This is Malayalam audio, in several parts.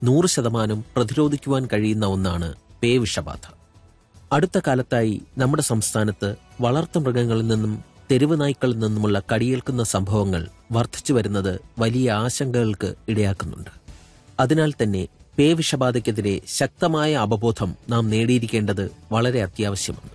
നൂറ് ശതമാനം പ്രതിരോധിക്കുവാൻ കഴിയുന്ന ഒന്നാണ് പേവിഷബാധ അടുത്ത കാലത്തായി നമ്മുടെ സംസ്ഥാനത്ത് വളർത്തുമൃഗങ്ങളിൽ നിന്നും തെരുവ് നായ്ക്കളിൽ നിന്നുമുള്ള കടിയേൽക്കുന്ന സംഭവങ്ങൾ വർദ്ധിച്ചു വരുന്നത് വലിയ ആശങ്കകൾക്ക് ഇടയാക്കുന്നുണ്ട് അതിനാൽ തന്നെ പേവിഷബാധയ്ക്കെതിരെ ശക്തമായ അവബോധം നാം നേടിയിരിക്കേണ്ടത് വളരെ അത്യാവശ്യമാണ്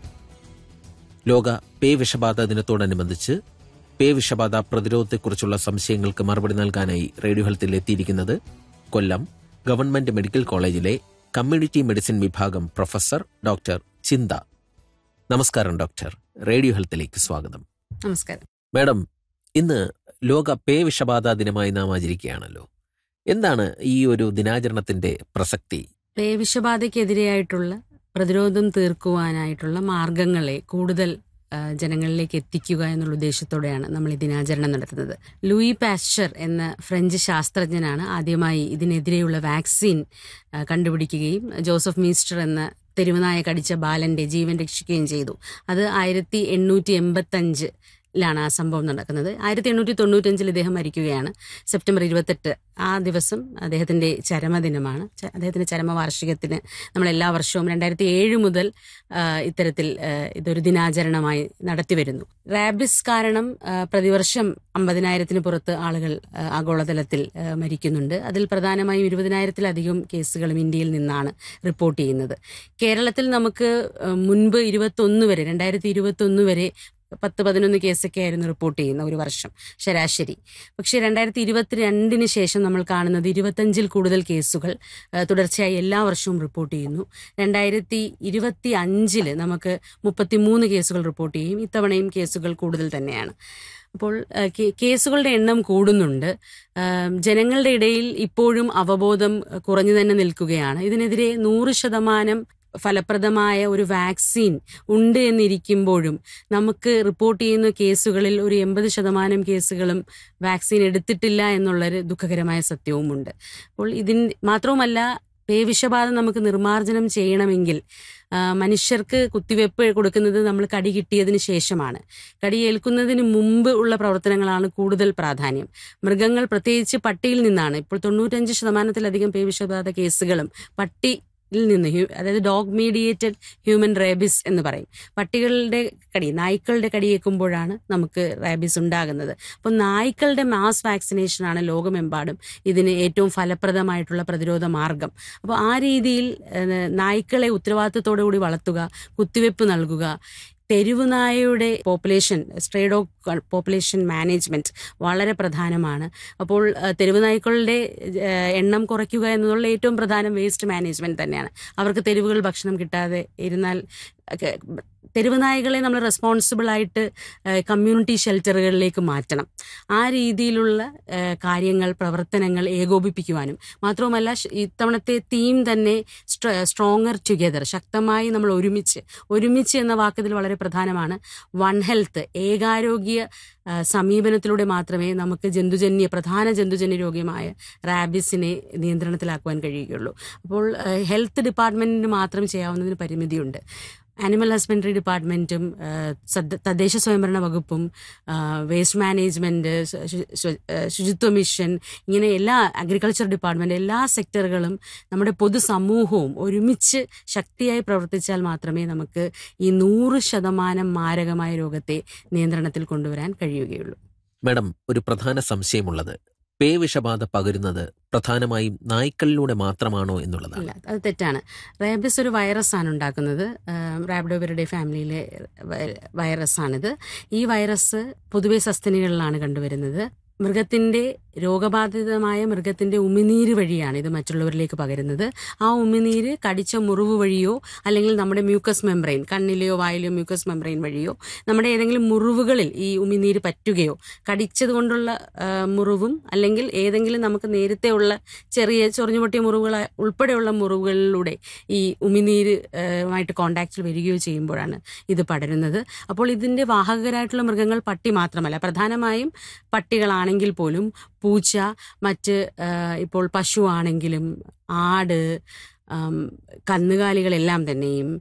ലോക പേവിഷബാധ ദിനത്തോടനുബന്ധിച്ച് പേവിഷബാധ പ്രതിരോധത്തെക്കുറിച്ചുള്ള സംശയങ്ങൾക്ക് മറുപടി നൽകാനായി റേഡിയോ ഹെൽത്തിൽ എത്തിയിരിക്കുന്നത് കൊല്ലം ഗവൺമെന്റ് മെഡിക്കൽ കോളേജിലെ കമ്മ്യൂണിറ്റി മെഡിസിൻ വിഭാഗം പ്രൊഫസർ ഡോക്ടർ ചിന്ത നമസ്കാരം ഡോക്ടർ റേഡിയോ ഹെൽത്തിലേക്ക് സ്വാഗതം നമസ്കാരം മാഡം ഇന്ന് ലോക പേവിഷബാധ ദിനമായി നാം ആചരിക്കുകയാണല്ലോ എന്താണ് ഈ ഒരു ദിനാചരണത്തിന്റെ പ്രസക്തി പേവിഷബാധയ്ക്കെതിരെയായിട്ടുള്ള പ്രതിരോധം തീർക്കുവാനായിട്ടുള്ള മാർഗങ്ങളെ കൂടുതൽ ആ, ജനങ്ങളിലേക്ക് എത്തിക്കുക എന്നുള്ള ഉദ്ദേശത്തോടെയാണ് നമ്മൾ ഈ ദിനാചരണം നടത്തുന്നത് ലൂയി പാസ്ചർ എന്ന ഫ്രഞ്ച് ശാസ്ത്രജ്ഞനാണ് ആദ്യമായി ഇതിനെതിരെയുള്ള വാക്സിൻ ആ, കണ്ടുപിടിക്കുകയും ജോസഫ് മീസ്റ്റർ എന്ന തെരുവുനായ കടിച്ച ബാലന്റെ ജീവൻ രക്ഷിക്കുകയും ചെയ്തു അത് ആയിരത്തി എണ്ണൂറ്റി എൺപത്തഞ്ച് ലാണ് ആ സംഭവം നടക്കുന്നത് ആയിരത്തി എണ്ണൂറ്റി തൊണ്ണൂറ്റഞ്ചിൽ ഇദ്ദേഹം മരിക്കുകയാണ് സെപ്റ്റംബർ ഇരുപത്തെട്ട് ആ ദിവസം അദ്ദേഹത്തിന്റെ ചരമദിനമാണ് ച- അദ്ദേഹത്തിന്റെ ചരമവാർഷികത്തിന് നമ്മൾ എല്ലാ വർഷവും രണ്ടായിരത്തി ഏഴ് മുതൽ ആ, ഇത്തരത്തിൽ ആ, ഇതൊരു ദിനാചരണമായി നടത്തിവരുന്നു റാബിസ് കാരണം ആ, പ്രതിവർഷം അമ്പതിനായിരത്തിന് പുറത്ത് ആളുകൾ ആ, ആഗോളതലത്തിൽ ആ, മരിക്കുന്നുണ്ട് അതിൽ പ്രധാനമായും ഇരുപതിനായിരത്തിലധികം കേസുകളും ഇന്ത്യയിൽ നിന്നാണ് റിപ്പോർട്ട് ചെയ്യുന്നത് കേരളത്തിൽ നമുക്ക് ആ, മുൻപ് ഇരുപത്തൊന്ന് വരെ രണ്ടായിരത്തി ഇരുപത്തൊന്ന് വരെ പത്ത് പതിനൊന്ന് കേസൊക്കെ ആയിരുന്നു റിപ്പോർട്ട് ചെയ്യുന്ന ഒരു വർഷം ശരാശരി പക്ഷേ രണ്ടായിരത്തി ഇരുപത്തിരണ്ടിന് ശേഷം നമ്മൾ കാണുന്നത് ഇരുപത്തഞ്ചിൽ കൂടുതൽ കേസുകൾ ആ, തുടർച്ചയായി എല്ലാ വർഷവും റിപ്പോർട്ട് ചെയ്യുന്നു രണ്ടായിരത്തി ഇരുപത്തി അഞ്ചില് നമുക്ക് മുപ്പത്തിമൂന്ന് കേസുകൾ റിപ്പോർട്ട് ചെയ്യും ഇത്തവണയും കേസുകൾ കൂടുതൽ തന്നെയാണ് അപ്പോൾ ആ, കേ- കേസുകളുടെ എണ്ണം കൂടുന്നുണ്ട് ആ, ജനങ്ങളുടെ ഇടയിൽ ഇപ്പോഴും അവബോധം കുറഞ്ഞു തന്നെ നിൽക്കുകയാണ് ഇതിനെതിരെ നൂറ് ശതമാനം ഫലപ്രദമായ ഒരു വാക്സിൻ ഉണ്ട് എന്നിരിക്കുമ്പോഴും നമുക്ക് റിപ്പോർട്ട് ചെയ്യുന്ന കേസുകളിൽ ഒരു എൺപത് ശതമാനം കേസുകളും വാക്സിൻ എടുത്തിട്ടില്ല എന്നുള്ളൊരു ദുഃഖകരമായ സത്യവുമുണ്ട് അപ്പോൾ ഇതിൻ മാത്രവുമല്ല പേവിഷബാധ നമുക്ക് നിർമ്മാർജ്ജനം ചെയ്യണമെങ്കിൽ ആ, മനുഷ്യർക്ക് കുത്തിവെപ്പ് കൊടുക്കുന്നത് നമ്മൾ കടി കിട്ടിയതിന് ശേഷമാണ് കടി ഏൽക്കുന്നതിന് മുമ്പ് ഉള്ള പ്രവർത്തനങ്ങളാണ് കൂടുതൽ പ്രാധാന്യം മൃഗങ്ങൾ പ്രത്യേകിച്ച് പട്ടിയിൽ നിന്നാണ് ഇപ്പോൾ തൊണ്ണൂറ്റഞ്ച് ശതമാനത്തിലധികം പേവിഷബാധ കേസുകളും പട്ടി ിൽ നിന്ന് ഹ്യൂ- അതായത് ഡോഗ് മീഡിയേറ്റഡ് ഹ്യൂമൻ റേബിസ് എന്ന് പറയും പട്ടികളുടെ കടി നായ്ക്കളുടെ കടിയേൽക്കുമ്പോഴാണ് നമുക്ക് റേബിസ് ഉണ്ടാകുന്നത് അപ്പോൾ നായ്ക്കളുടെ മാസ് വാക്സിനേഷനാണ് ലോകമെമ്പാടും ഇതിന് ഏറ്റവും ഫലപ്രദമായിട്ടുള്ള പ്രതിരോധ മാർഗം അപ്പോൾ ആ രീതിയിൽ ഏഹ്, നായ്ക്കളെ ഉത്തരവാദിത്തത്തോടു കൂടി വളർത്തുക കുത്തിവെപ്പ് നൽകുക തെരുവുനായയുടെ population stray dog population management വളരെ പ്രധാനമാണ് അപ്പോൾ ഏഹ്, തെരുവുനായ്ക്കളുടെ ഏഹ്, എണ്ണം കുറയ്ക്കുക എന്നുള്ള ഏറ്റവും പ്രധാനം വേസ്റ്റ് മാനേജ്മെന്റ് തന്നെയാണ് അവർക്ക് തെരുവുകൾ ഭക്ഷണം കിട്ടാതെ ഇരുന്നാൽ ഒക്കെ തെരുവുനായകളെ നമ്മൾ റെസ്പോൺസിബിൾ ആയിട്ട് കമ്മ്യൂണിറ്റി ഷെൽട്ടറുകളിലേക്ക് മാറ്റണം ആ രീതിയിലുള്ള ഏഹ്, കാര്യങ്ങൾ പ്രവർത്തനങ്ങൾ ഏകോപിപ്പിക്കുവാനും മാത്രവുമല്ല ഷ്- ഇത്തവണത്തെ തീം തന്നെ സ്ട്രോങ്ങർ ടുഗെദർ ശക്തമായി നമ്മൾ ഒരുമിച്ച് ഒരുമിച്ച് എന്ന വാക്കതിൽ വളരെ പ്രധാനമാണ് വൺ ഹെൽത്ത് ഏകാരോഗ്യ ആ, സമീപനത്തിലൂടെ മാത്രമേ നമുക്ക് ജന്തുജന്യ പ്രധാന ജന്തുജന്യ രോഗമായ റാബിസിനെ നിയന്ത്രണത്തിലാക്കുവാൻ കഴിയുകയുള്ളൂ അപ്പോൾ ആ, ഹെൽത്ത് ഡിപ്പാർട്ട്മെന്റിന് മാത്രം ചെയ്യാവുന്നതിന് പരിമിതിയുണ്ട് ആനിമൽ ഹസ്ബൻഡറി ഡിപ്പാർട്ട്മെന്റും ആ, സദ്ദ- തദ്ദേശ സ്വയംഭരണ വകുപ്പും ആ, വേസ്റ്റ് മാനേജ്മെന്റ് ശു- ശു- ശു- ആ, ശുചിത്വ മിഷൻ ഇങ്ങനെ എല്ലാ അഗ്രികൾച്ചർ ഡിപ്പാർട്ട്മെന്റ് എല്ലാ സെക്ടറുകളും നമ്മുടെ പൊതുസമൂഹവും ഒരുമിച്ച് ശക്തിയായി പ്രവർത്തിച്ചാൽ മാത്രമേ നമുക്ക് ഈ നൂറ് ശതമാനം മാരകമായ രോഗത്തെ നിയന്ത്രണത്തിൽ കൊണ്ടുവരാൻ കഴിയുകയുള്ളൂ മാഡം ഒരു പ്രധാന സംശയമുള്ളത് പേവിഷബാധ പകരുന്നത് പ്രധാനമായും നായ്ക്കളിലൂടെ മാത്രമാണോ എന്നുള്ളതാണ് ഇല്ല അത് തെറ്റാണ് റേബിസ് ഒരു വൈറസാണ് ഉണ്ടാക്കുന്നത് റാബിഡോവരുടെ ഫാമിലിയിലെ വൈ- വൈറസാണിത് ഈ വൈറസ് പൊതുവെ സസ്തനികളിലാണ് കണ്ടുവരുന്നത് മൃഗത്തിന്റെ രോഗബാധിതമായ മൃഗത്തിന്റെ ഉമിനീര് വഴിയാണ് ഇത് മറ്റുള്ളവരിലേക്ക് പകരുന്നത് ആ ഉമിനീര് കടിച്ച മുറിവ് വഴിയോ അല്ലെങ്കിൽ നമ്മുടെ മ്യൂക്കസ് മെംബ്രെയിൻ കണ്ണിലെയോ വായിലെയോ മ്യൂക്കസ് മെംബ്രെയിൻ വഴിയോ നമ്മുടെ ഏതെങ്കിലും മുറിവുകളിൽ ഈ ഉമിനീര് പറ്റുകയോ കടിച്ചത് കൊണ്ടുള്ള ആ, മുറിവും അല്ലെങ്കിൽ ഏതെങ്കിലും നമുക്ക് നേരത്തെ ഉള്ള ചെറിയ ചൊറിഞ്ഞു പൊട്ടിയ മുറിവുകൾ ഉൾപ്പെടെയുള്ള മുറിവുകളിലൂടെ ഈ ഉമിനീര് ആ, മായിട്ട് കോണ്ടാക്റ്റിൽ വരികയോ ചെയ്യുമ്പോഴാണ് ഇത് പടരുന്നത് അപ്പോൾ ഇതിന്റെ വാഹകരായിട്ടുള്ള മൃഗങ്ങൾ പട്ടി മാത്രമല്ല പ്രധാനമായും പട്ടികളാണെങ്കിൽ പോലും പൂച്ച മറ്റ് ആ, ഇപ്പോൾ പശു ആണെങ്കിലും ആട് ആം, കന്നുകാലികളെല്ലാം തന്നെയും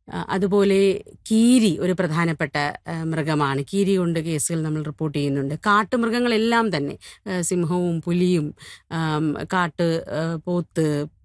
ആ, അതുപോലെ കീരി ഒരു പ്രധാനപ്പെട്ട ആ, മൃഗമാണ് കീരി കൊണ്ട് കേസുകൾ നമ്മൾ റിപ്പോർട്ട് ചെയ്യുന്നുണ്ട് കാട്ടുമൃഗങ്ങളെല്ലാം തന്നെ ആ, സിംഹവും പുലിയും ആം, കാട്ട് ആ, പോത്ത്